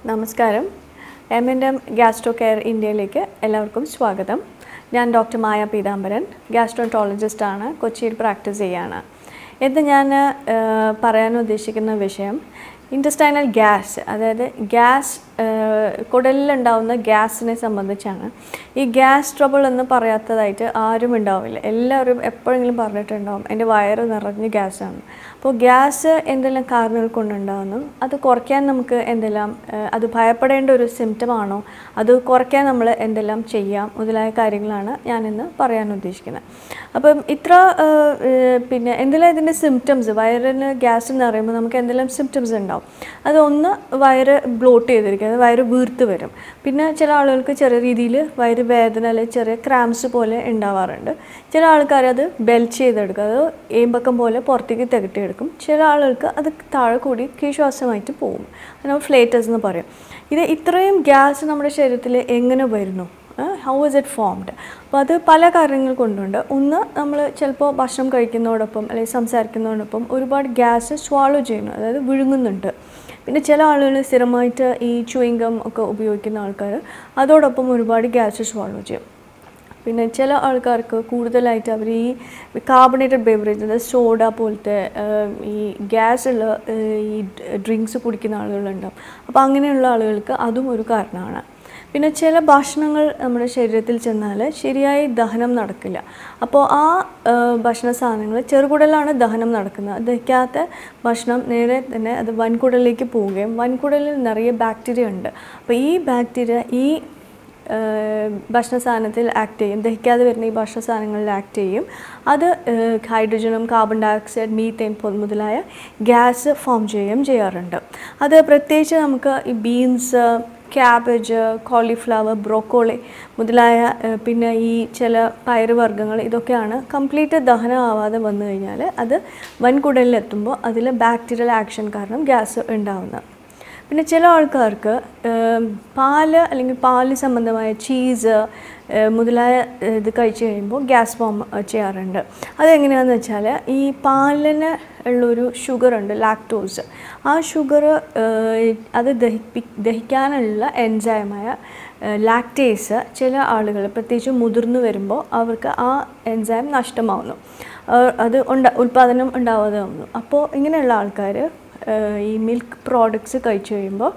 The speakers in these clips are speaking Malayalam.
നമസ്കാരം M N M gastro care ഇന്ത്യയിലേക്ക് എല്ലാവർക്കും സ്വാഗതം ഞാൻ ഡോക്ടർ മായ പീതാംബരൻ ഗ്യാസ്ട്രോൻട്രോളജിസ്റ്റാണ് കൊച്ചിയിൽ പ്രാക്ടീസ് ചെയ്യാണ് ഇന്ന് ഞാൻ ഏഹ്, പറയാൻ ഉദ്ദേശിക്കുന്ന വിഷയം ഇൻറ്റസ്റ്റൈനൽ ഗ്യാസ് അതായത് ഗ്യാസ് കുടലിലുണ്ടാവുന്ന ഗ്യാസിനെ സംബന്ധിച്ചാണ് ഈ ഗ്യാസ് ട്രബിൾ എന്ന് പറയാത്തതായിട്ട് ആരും ഉണ്ടാവില്ല എല്ലാവരും എപ്പോഴെങ്കിലും പറഞ്ഞിട്ടുണ്ടാവും എൻ്റെ വയറ് നിറഞ്ഞ് ഗ്യാസാണ് അപ്പോൾ ഗ്യാസ് എന്തെല്ലാം കാരണങ്ങൾ കൊണ്ടുണ്ടാകുന്നു അത് കുറയ്ക്കാൻ നമുക്ക് എന്തെല്ലാം ഏഹ്, അത് ഭയപ്പെടേണ്ട ഒരു സിംറ്റം ആണോ അത് കുറയ്ക്കാൻ നമ്മൾ എന്തെല്ലാം ചെയ്യാം മുതലായ കാര്യങ്ങളാണ് ഞാനിന്ന് പറയാൻ ഉദ്ദേശിക്കുന്നത് അപ്പം ഇത്ര ഏഹ്, ഏഹ്, പിന്നെ എന്തെല്ലാം ഇതിൻ്റെ സിംറ്റംസ് വയറിന് ഗ്യാസ് എന്ന് പറയുമ്പോൾ നമുക്ക് എന്തെല്ലാം സിംറ്റംസ് ഉണ്ടാവും അത് ഒന്ന് വയറ് ബ്ലോട്ട് ചെയ്തിരിക്കും അത് വയറ് വീർത്ത് വരും പിന്നെ ചില ആളുകൾക്ക് ചെറിയ രീതിയിൽ വയറ് വേദന അല്ലെങ്കിൽ ചെറിയ ക്രാംസ് പോലെ ഉണ്ടാവാറുണ്ട് ചില ആൾക്കാർ അത് ബെൽച്ച് ചെയ്തെടുക്കും അത് ഏമ്പക്കം പോലെ പുറത്തേക്ക് തികട്ടിയെടുക്കും ചില ആളുകൾക്ക് അത് താഴെ കൂടി കീശ്വാസമായിട്ട് പോകും നമ്മൾ ഫ്ലേറ്റസ് എന്ന് പറയും ഇത് ഇത്രയും ഗ്യാസ് നമ്മുടെ ശരീരത്തിൽ എങ്ങനെ വരുന്നു ഹൗ ഇസ് ഇറ്റ് ഫോംഡ് അപ്പോൾ അത് പല കാര്യങ്ങൾ കൊണ്ടുണ്ട് ഒന്ന് നമ്മൾ ചിലപ്പോൾ ഭക്ഷണം കഴിക്കുന്നതോടൊപ്പം അല്ലെങ്കിൽ സംസാരിക്കുന്നതോടൊപ്പം ഒരുപാട് ഗ്യാസ് സ്വാളോ ചെയ്യുന്നു അതായത് വിഴുങ്ങുന്നുണ്ട് പിന്നെ ചില ആളുകൾ സ്ഥിരമായിട്ട് ഈ ചുയിങ്കം ഒക്കെ ഉപയോഗിക്കുന്ന ആൾക്കാർ അതോടൊപ്പം ഒരുപാട് ഗ്യാസ് സ്വാളോ ചെയ്യും പിന്നെ ചില ആൾക്കാർക്ക് കൂടുതലായിട്ട് അവർ ഈ കാർബണേറ്റഡ് ബെവറേജ് അതായത് സോഡ പോലത്തെ ആഹ്, ഈ ഗ്യാസ് ഉള്ള ആഹ്, ഈ ഡ്രിങ്ക്സ് കുടിക്കുന്ന ആളുകളുണ്ടാവും അപ്പോൾ അങ്ങനെയുള്ള ആളുകൾക്ക് അതും ഒരു കാരണമാണ് പിന്നെ ചില ഭക്ഷണങ്ങൾ നമ്മുടെ ശരീരത്തിൽ ചെന്നാൽ ശരിയായി ദഹനം നടക്കില്ല അപ്പോൾ ആ ആഹ്, ഭക്ഷണ സാധനങ്ങൾ ചെറുകുടലാണ് ദഹനം നടക്കുന്നത് ദഹിക്കാത്ത ഭക്ഷണം നേരെ തന്നെ അത് വൻകുടലിലേക്ക് പോവുകയും വൻകുടലിൽ നിറയെ ബാക്ടീരിയ ഉണ്ട് അപ്പോൾ ഈ ബാക്ടീരിയ ഈ ഏഹ് ഭക്ഷണ സാധനത്തിൽ ആക്ട് ചെയ്യും ദഹിക്കാതെ വരുന്ന ഈ ഭക്ഷണ സാധനങ്ങളിൽ ആക്ട് ചെയ്യും അത് ഏഹ് ഹൈഡ്രജനും കാർബൺ ഡയോക്സൈഡ് മീത്തേൻ മുതലായ ഗ്യാസ് ഫോം ചെയ്യുകയും ചെയ്യാറുണ്ട് അത് പ്രത്യേകിച്ച് നമുക്ക് ഈ ബീൻസ് ക്യാബേജ് കോളിഫ്ലവർ ബ്രോക്കോളി മുതലായ ഏഹ് പിന്നെ ഈ ചില പയറുവർഗ്ഗങ്ങൾ ഇതൊക്കെയാണ് കംപ്ലീറ്റ് ദഹനം ആവാതെ വന്നു കഴിഞ്ഞാൽ അത് വൻകുടലിലെത്തുമ്പോൾ അതിൽ ബാക്ടീരിയൽ ആക്ഷൻ കാരണം ഗ്യാസ് ഉണ്ടാവുന്നത് പിന്നെ ചില ആൾക്കാർക്ക് ഏം, പാല് അല്ലെങ്കിൽ പാല് സംബന്ധമായ ചീസ് ഏ, മുതലായ ഏ, ഇത് കഴിച്ച് കഴിയുമ്പോൾ ഗ്യാസ് ഫോം ചെയ്യാറുണ്ട് അതെങ്ങനെയാണെന്ന് വെച്ചാൽ ഈ പാലിന് ഉള്ളൊരു ഷുഗറുണ്ട് ലാക്ടോസ് ആ ഷുഗർ അത് ദഹിപ്പി ദഹിക്കാനുള്ള എൻസൈമായ ലാക്ടേസ് ചില ആളുകൾ പ്രത്യേകിച്ച് മുതിർന്നു വരുമ്പോൾ അവർക്ക് ആ എൻസൈം നഷ്ടമാവുന്നു ആ, അത് ഉണ്ട ഉൽപ്പാദനം ഉണ്ടാവാതെ വന്നു അപ്പോൾ ഇങ്ങനെയുള്ള ആൾക്കാർ ഏഹ് ഈ മിൽക്ക് പ്രോഡക്ട്സ് കഴിച്ചു കഴിയുമ്പോൾ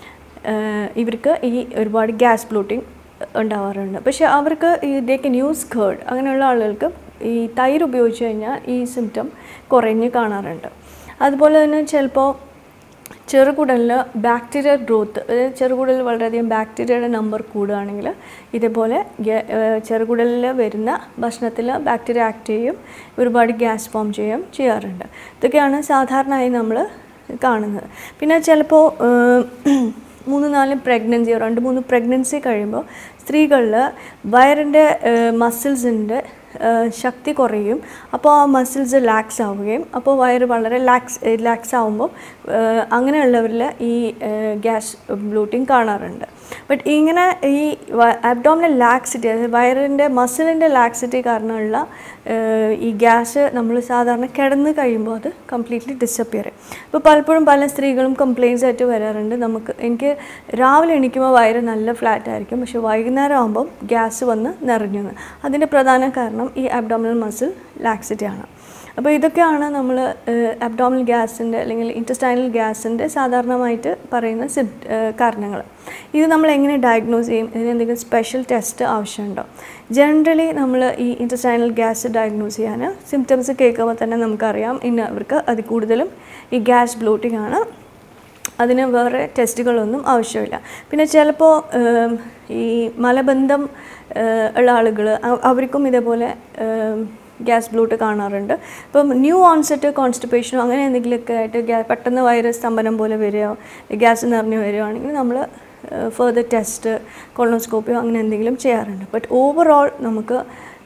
ഏഹ് ഇവർക്ക് ഈ ഒരുപാട് ഗ്യാസ് ബ്ലോട്ടിങ് ഉണ്ടാവാറുണ്ട് പക്ഷേ അവർക്ക് ഈ ദേ കൻ യൂസ് കേർഡ് അങ്ങനെയുള്ള ആളുകൾക്ക് ഈ തൈര് ഉപയോഗിച്ച് കഴിഞ്ഞാൽ ഈ സിംറ്റം കുറഞ്ഞ് കാണാറുണ്ട് അതുപോലെ തന്നെ ചിലപ്പോൾ ചെറുകുടലിൽ ബാക്ടീരിയ ഗ്രോത്ത് അതായത് ചെറുകുടലിൽ വളരെയധികം ബാക്ടീരിയയുടെ നമ്പർ കൂടുകയാണെങ്കിൽ ഇതേപോലെ ഗ്യ- ഏഹ് ചെറുകുടലിൽ വരുന്ന ഭക്ഷണത്തിൽ ബാക്ടീരിയ ആക്ട് ചെയ്യും ഒരുപാട് ഗ്യാസ് ഫോം ചെയ്യുകയും ചെയ്യാറുണ്ട് ഇതൊക്കെയാണ് സാധാരണയായി നമ്മൾ കാണുന്നത് പിന്നെ ചിലപ്പോൾ ഏഹ്, മൂന്ന് നാല് പ്രഗ്നൻസി രണ്ട് മൂന്ന് പ്രഗ്നൻസി കഴിയുമ്പോൾ സ്ത്രീകളിൽ വയറിൻ്റെ മസിൽസിൻ്റെ ശക്തി കുറയും അപ്പോൾ ആ മസിൽസ് ലാക്സ് ആവുകയും അപ്പോൾ വയറ് വളരെ ലാക്സ് ലാക്സ് ആവുമ്പോൾ അങ്ങനെയുള്ളവരിൽ ഈ ഗ്യാസ് ബ്ലൂട്ടിങ് കാണാറുണ്ട് ബട്ട് ഇങ്ങനെ ഈ അബ്ഡോമിനൽ ലാക്സിറ്റി അതായത് വയറിൻ്റെ മസിലിൻ്റെ ലാക്സിറ്റി കാരണമുള്ള ഏഹ്, ഈ ഗ്യാസ് നമ്മൾ സാധാരണ കിടന്ന് കഴിയുമ്പോൾ അത് കംപ്ലീറ്റ്ലി ഡിസപ്പിയർ ചെയ്യും ഇപ്പോൾ പലപ്പോഴും പല സ്ത്രീകളും കംപ്ലയിൻസ് ആയിട്ട് വരാറുണ്ട് നമുക്ക് എനിക്ക് രാവിലെ എണീക്കുമ്പോൾ വയറ് നല്ല ഫ്ലാറ്റ് ആയിരിക്കും പക്ഷെ വൈകുന്നേരം ആകുമ്പോൾ ഗ്യാസ് വന്ന് നിറഞ്ഞു എന്ന്. അതിൻ്റെ പ്രധാന കാരണം ഈ അബ്ഡോമിനൽ മസിൽ ലാക്സിറ്റി ആണ് അപ്പോൾ ഇതൊക്കെയാണ് നമ്മൾ അബ്ഡോമിനൽ ഗ്യാസിൻ്റെ അല്ലെങ്കിൽ ഇൻറ്റസ്റ്റൈനൽ ഗ്യാസിൻ്റെ സാധാരണമായിട്ട് പറയുന്ന സിപ് കാരണങ്ങൾ ഇത് നമ്മൾ എങ്ങനെ ഡയഗ്നോസ് ചെയ്യും ഇതിന് എന്തെങ്കിലും സ്പെഷ്യൽ ടെസ്റ്റ് ആവശ്യമുണ്ടോ ജനറലി നമ്മൾ ഈ ഇൻറ്റസ്റ്റൈനൽ ഗ്യാസ് ഡയഗ്നോസ് ചെയ്യാൻ സിംറ്റംസ് കേൾക്കുമ്പോൾ തന്നെ നമുക്കറിയാം ഇന്ന് അവർക്ക് അത് കൂടുതലും ഈ ഗ്യാസ് ബ്ലോട്ടിംഗ് ആണ് അതിന് വേറെ ടെസ്റ്റുകളൊന്നും ആവശ്യമില്ല പിന്നെ ചിലപ്പോൾ ഏം, ഈ മലബന്ധം ഏഹ്, ഉള്ള ആളുകൾ അവർക്കും ഇതേപോലെ ഏം, ഗ്യാസ് ബ്ലൂട്ട് കാണാറുണ്ട് ഇപ്പം ന്യൂ ഓൺസെറ്റ് കോൺസ്റ്റിപ്പേഷനോ അങ്ങനെ എന്തെങ്കിലുമൊക്കെ ആയിട്ട് ഗ്യാ പെട്ടെന്ന് വൈറസ് സ്തംഭനം പോലെ വരികയോ ഗ്യാസ് നിറഞ്ഞു വരികയാണെങ്കിൽ നമ്മൾ ഫെർദർ ടെസ്റ്റ് കൊളോസ്കോപ്പിയോ അങ്ങനെ എന്തെങ്കിലും ചെയ്യാറുണ്ട് ബട്ട് ഓവറോൾ നമുക്ക്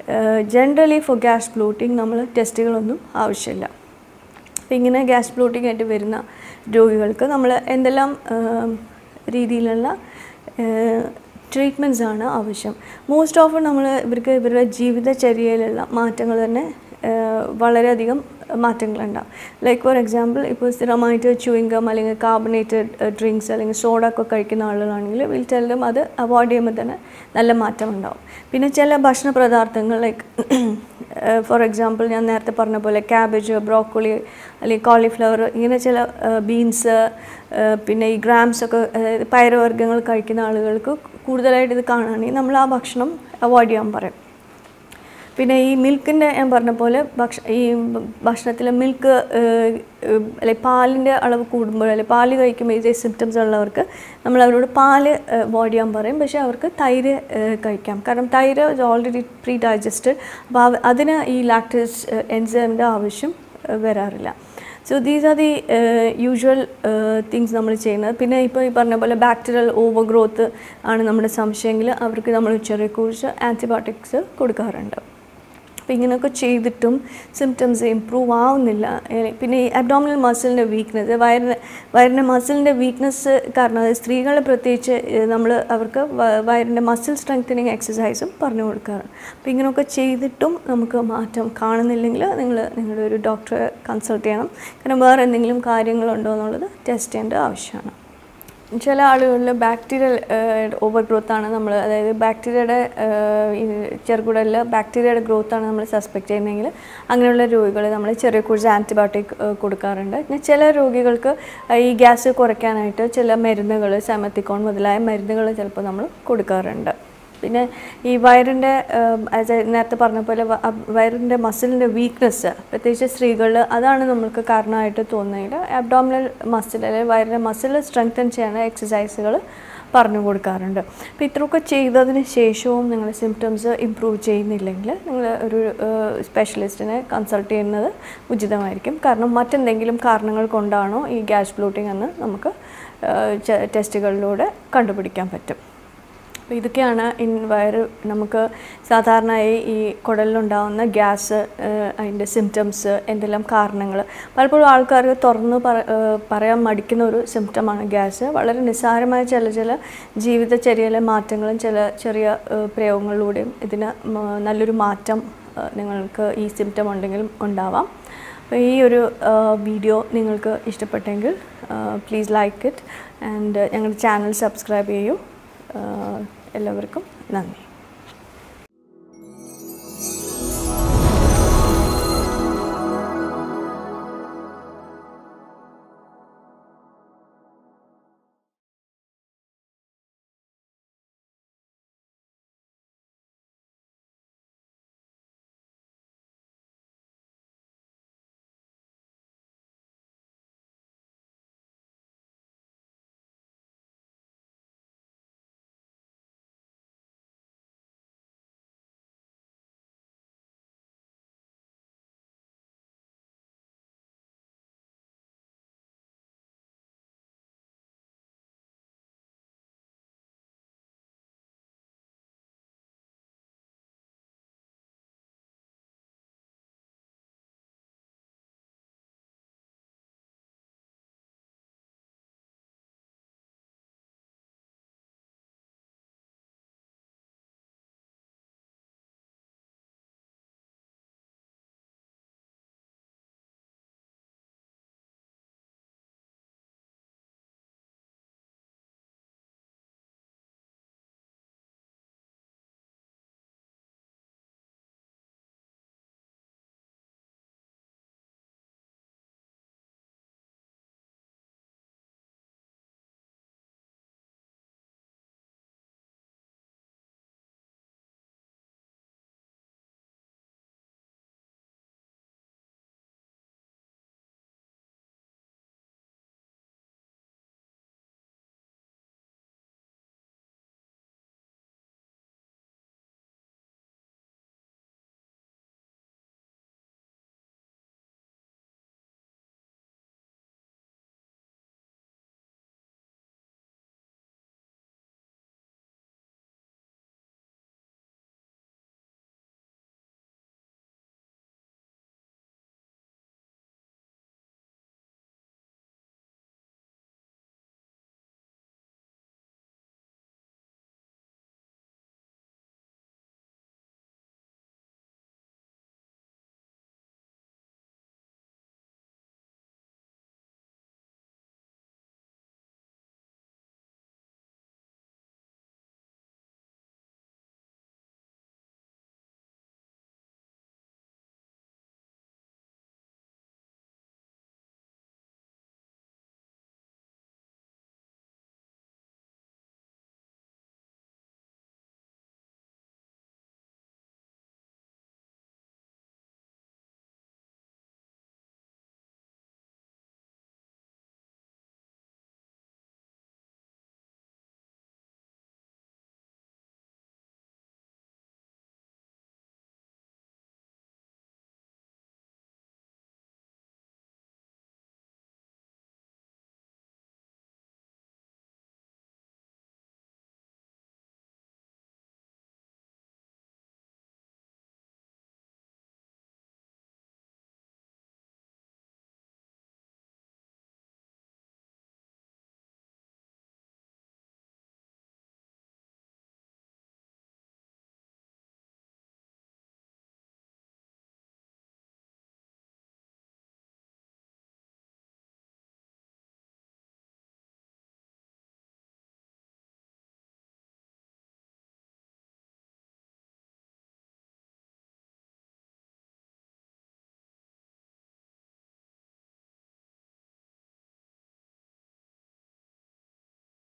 ജനറലി ഫോർ ഗ്യാസ് ബ്ലൂട്ടിങ് നമ്മൾ ടെസ്റ്റുകളൊന്നും ആവശ്യമില്ല അപ്പോൾ ഇങ്ങനെ ഗ്യാസ് ബ്ലോട്ടിംഗ് ആയിട്ട് വരുന്ന രോഗികൾക്ക് നമ്മൾ എന്തെല്ലാം ആം, രീതിയിലുള്ള ട്രീറ്റ്മെൻറ്റ്സ് ആണ് ആവശ്യം മോസ്റ്റ് ഓഫ് നമ്മൾ ഇവർക്ക് ഇവരുടെ ജീവിതചര്യയിലുള്ള മാറ്റങ്ങൾ തന്നെ ഏഹ്, വളരെയധികം മാറ്റങ്ങളുണ്ടാവും ലൈക്ക് ഫോർ എക്സാമ്പിൾ ഇപ്പോൾ സ്ഥിരമായിട്ട് ചൂയിങ് ഗം അല്ലെങ്കിൽ കാർബണേറ്റഡ് ഡ്രിങ്ക്സ് അല്ലെങ്കിൽ സോഡ ഒക്കെ കഴിക്കുന്ന ആളുകളാണെങ്കിൽ വിൽ ടെല്ലും അത് അവോയ്ഡ് ചെയ്യുമ്പോൾ തന്നെ നല്ല മാറ്റം ഉണ്ടാവും പിന്നെ ചില ഭക്ഷണ പദാർത്ഥങ്ങൾ ലൈക്ക് ഫോർ എക്സാമ്പിൾ ഞാൻ നേരത്തെ പറഞ്ഞ പോലെ ക്യാബേജ് ബ്രോക്കോളി അല്ലെങ്കിൽ കോളിഫ്ലവർ ഇങ്ങനെ ചില ബീൻസ് പിന്നെ ഈ ഗ്രാംസ് ഒക്കെ അതായത് പയറുവർഗ്ഗങ്ങൾ കഴിക്കുന്ന ആളുകൾക്ക് കൂടുതലായിട്ട് ഇത് കാണുകയാണെങ്കിൽ നമ്മൾ ആ ഭക്ഷണം അവോയ്ഡ് ചെയ്യാൻ പറയും പിന്നെ ഈ മിൽക്കിൻ്റെ ഞാൻ പറഞ്ഞ പോലെ ഭക്ഷ ഈ ഭക്ഷണത്തിൽ മിൽക്ക് അല്ലെങ്കിൽ പാലിൻ്റെ അളവ് കൂടുമ്പോൾ അല്ലെങ്കിൽ പാല് കഴിക്കുമ്പോൾ ഇതേ സിംറ്റംസ് ഉള്ളവർക്ക് നമ്മൾ അവരോട് പാല് അവോയ്ഡ് ചെയ്യാൻ പറയും പക്ഷേ അവർക്ക് തൈര് ഏഹ്, കഴിക്കാം കാരണം തൈര് ഓൾറെഡി പ്രീ ഡൈജസ്റ്റഡ് അപ്പോൾ അവ- അതിന് ഈ ലാക്ടേസ് എൻസൈമിൻ്റെ ആവശ്യം ഏഹ്, വരാറില്ല so these are the usual things നമ്മൾ ചെയ്യുന്നത് പിന്നെ ഇപ്പോൾ ഈ പറഞ്ഞ പോലെ ബാക്ടീരിയൽ ഓവർ ഗ്രോത്ത് ആണ് നമ്മുടെ സംശയമെങ്കിൽ അവർക്ക് നമ്മൾ ചെറിയ കുറിച്ച് ആൻറ്റിബയോട്ടിക്സ് കൊടുക്കാറുണ്ട് അപ്പോൾ ഇങ്ങനെയൊക്കെ ചെയ്തിട്ടും സിംറ്റംസ് ഇമ്പ്രൂവ് ആവുന്നില്ല ഏ, പിന്നെ ഈ അബ്ഡോമിനൽ മസിലിൻ്റെ വീക്ക്നെസ് വയറിന് വയറിൻ്റെ മസിലിൻ്റെ വീക്ക്നെസ് കാരണം അത് സ്ത്രീകൾ പ്രത്യേകിച്ച് നമ്മൾ അവർക്ക് വ- വയറിൻ്റെ മസിൽ സ്ട്രെങ്തനിങ് എക്സസൈസും പറഞ്ഞു കൊടുക്കാറ് അപ്പോൾ ഇങ്ങനെയൊക്കെ ചെയ്തിട്ടും നമുക്ക് മാറ്റം കാണുന്നില്ലെങ്കിൽ നിങ്ങൾ നിങ്ങളുടെ ഒരു ഡോക്ടറെ കൺസൾട്ട് ചെയ്യണം കാരണം വേറെ എന്തെങ്കിലും കാര്യങ്ങളുണ്ടോ എന്നുള്ളത് ടെസ്റ്റ് ചെയ്യേണ്ട ആവശ്യമാണ് ചില ആളുകളിൽ ബാക്ടീരിയൽ ഓവർ ഗ്രോത്ത് ആണ് നമ്മൾ അതായത് ബാക്ടീരിയയുടെ ചെറുകുടലിൽ ബാക്ടീരിയയുടെ ഗ്രോത്ത് ആണ് നമ്മൾ സസ്പെക്ട് ചെയ്യുന്നതെങ്കിൽ അങ്ങനെയുള്ള രോഗികൾ നമ്മൾ ചെറിയ കുറച്ച് ആൻറ്റിബയോട്ടിക് ഏഹ്, പിന്നെ ചില രോഗികൾക്ക് ഈ ഗ്യാസ് കുറയ്ക്കാനായിട്ട് ചില മരുന്നുകൾ സെമത്തിക്കോൺ മുതലായ മരുന്നുകൾ ചിലപ്പോൾ നമ്മൾ കൊടുക്കാറുണ്ട് പിന്നെ ഈ വയറിൻ്റെ ആസ് നേരത്തെ പറഞ്ഞ പോലെ വ- അ- വയറിൻ്റെ മസിലിൻ്റെ വീക്ക്നെസ് പ്രത്യേകിച്ച് സ്ത്രീകളിൽ അതാണ് നമ്മൾക്ക് കാരണമായിട്ട് തോന്നുന്നതിൽ അബ്ഡോമിനൽ മസിൽ അല്ലെങ്കിൽ വയറിൻ്റെ മസിൽ സ്ട്രെങ്തൻ ചെയ്യാൻ എക്സസൈസുകൾ പറഞ്ഞു കൊടുക്കാറുണ്ട് അപ്പോൾ ഇത്രയൊക്കെ ചെയ്തതിന് ശേഷവും നിങ്ങളുടെ സിംറ്റംസ് ഇമ്പ്രൂവ് ചെയ്യുന്നില്ലെങ്കിൽ നിങ്ങൾ ഒരു സ്പെഷ്യലിസ്റ്റിനെ കൺസൾട്ട് ചെയ്യുന്നത് ഉചിതമായിരിക്കും കാരണം മറ്റെന്തെങ്കിലും കാരണങ്ങൾ കൊണ്ടാണോ ഈ ഗ്യാസ് ബ്ലോട്ടിംഗ് എന്ന് നമുക്ക് ടെസ്റ്റുകളിലൂടെ കണ്ടുപിടിക്കാൻ പറ്റും അപ്പോൾ ഇതൊക്കെയാണ് ഇൻ വയറ് നമുക്ക് സാധാരണയായി ഈ കുടലിലുണ്ടാകുന്ന ഗ്യാസ് അതിൻ്റെ സിംറ്റംസ് എന്തെല്ലാം കാരണങ്ങൾ പലപ്പോഴും ആൾക്കാർക്ക് തുറന്ന് പറ ഏഹ് പറയാൻ മടിക്കുന്ന ഒരു സിംറ്റമാണ് ഗ്യാസ് വളരെ നിസ്സാരമായ ചില ചില ജീവിതചര്യയിലെ മാറ്റങ്ങളും ചില ചെറിയ ഏഹ് പ്രയോഗങ്ങളിലൂടെയും ഇതിന് മ- നല്ലൊരു മാറ്റം ഏഹ് നിങ്ങൾക്ക് ഈ സിംറ്റം ഉണ്ടെങ്കിലും ഉണ്ടാവാം അപ്പോൾ ഈ ഒരു വീഡിയോ നിങ്ങൾക്ക് ഇഷ്ടപ്പെട്ടെങ്കിൽ പ്ലീസ് ലൈക്ക് ഇറ്റ് ആൻഡ് ഞങ്ങളുടെ ചാനൽ സബ്സ്ക്രൈബ് ചെയ്യൂ ആഹ് എല്ലാവർക്കും നന്ദി